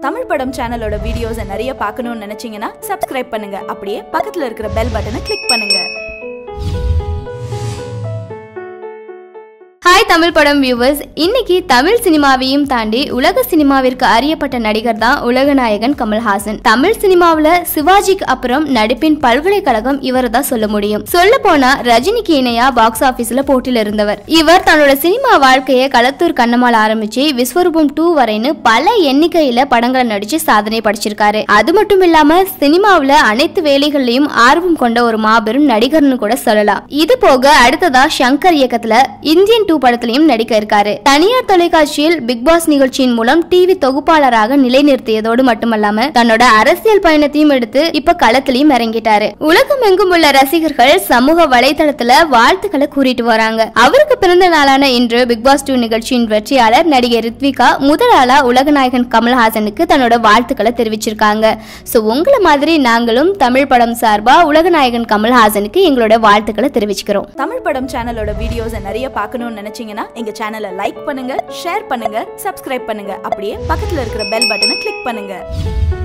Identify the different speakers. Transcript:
Speaker 1: தமிழ் படம் சேனலோட வீடியோஸை நிறைய பார்க்கணும்னு நினைச்சீங்கன்னா சப்ஸ்கிரைப் பண்ணுங்க அப்படியே பக்கத்துல இருக்கிற பெல் பட்டனை கிளிக் பண்ணுங்க
Speaker 2: ஹாய் தமிழ் படம் வியூவர்ஸ் இன்னைக்கு தமிழ் சினிமாவையும் தாண்டி உலக சினிமாவிற்கு அறியப்பட்ட நடிகர் தான் உலகநாயகன் கமல்ஹாசன் தமிழ் சினிமாவுல சிவாஜிக்கு அப்புறம் நடிப்பின் பல்கலைக்கழகம் இவர் தான் சொல்ல முடியும் சொல்ல போனா ரஜினிக்கு இணையா பாக்ஸ் ஆபீஸ்ல போட்டியில் இருந்தவர் இவர் தன்னோட சினிமா வாழ்க்கையை களத்தூர் கண்ணமால் ஆரம்பிச்சு விஸ்வரூபம் டூ வரைன்னு பல எண்ணிக்கையில படங்களை நடிச்சு சாதனை படிச்சிருக்காரு அது மட்டும் இல்லாம சினிமாவுல அனைத்து வேலைகள்லயும் ஆர்வம் கொண்ட ஒரு மாபெரும் நடிகர்னு கூட சொல்லலாம் இது போக அடுத்ததா சங்கர் இயக்கத்துல இந்தியன் டூ படத்திலையும் நடிக்க இருக்காரு தனியார் தொலைக்காட்சியில் பிக் பாஸ் நிகழ்ச்சியின் மூலம் டிவி தொகுப்பாளராக நிலைநிறுத்தியதோடு மட்டுமல்லாம தன்னோட அரசியல் பயணத்தையும் எடுத்து இப்ப களத்திலையும் இறங்கிட்டாரு உலகம் எங்கும் உள்ள ரசிகர்கள் சமூக வலைதளத்துல வாழ்த்துக்களை கூறிட்டு வராங்க அவருக்கு பிறந்த நாளான இன்று பிக் பாஸ் டூ நிகழ்ச்சியின் வெற்றியாளர் நடிகை ரித்விகா முதல் ஆளா உலகநாயகன் கமல்ஹாசனுக்கு தன்னோட வாழ்த்துக்களை தெரிவிச்சிருக்காங்க சோ உங்களை மாதிரி நாங்களும் தமிழ் படம் சார்பா உலகநாயகன் கமல்ஹாசனுக்கு எங்களோட வாழ்த்துக்களை தெரிவிச்சுக்கிறோம்
Speaker 1: தமிழ் படம் சேனலோட வீடியோஸை நிறைய பார்க்கணும்னு நினைச்சீங்கன்னா எங்க சேனலை லைக் பண்ணுங்க ஷேர் பண்ணுங்க சப்ஸ்கிரைப் பண்ணுங்க அப்படியே பக்கத்துல இருக்கிற பெல் பட்டனை கிளிக் பண்ணுங்க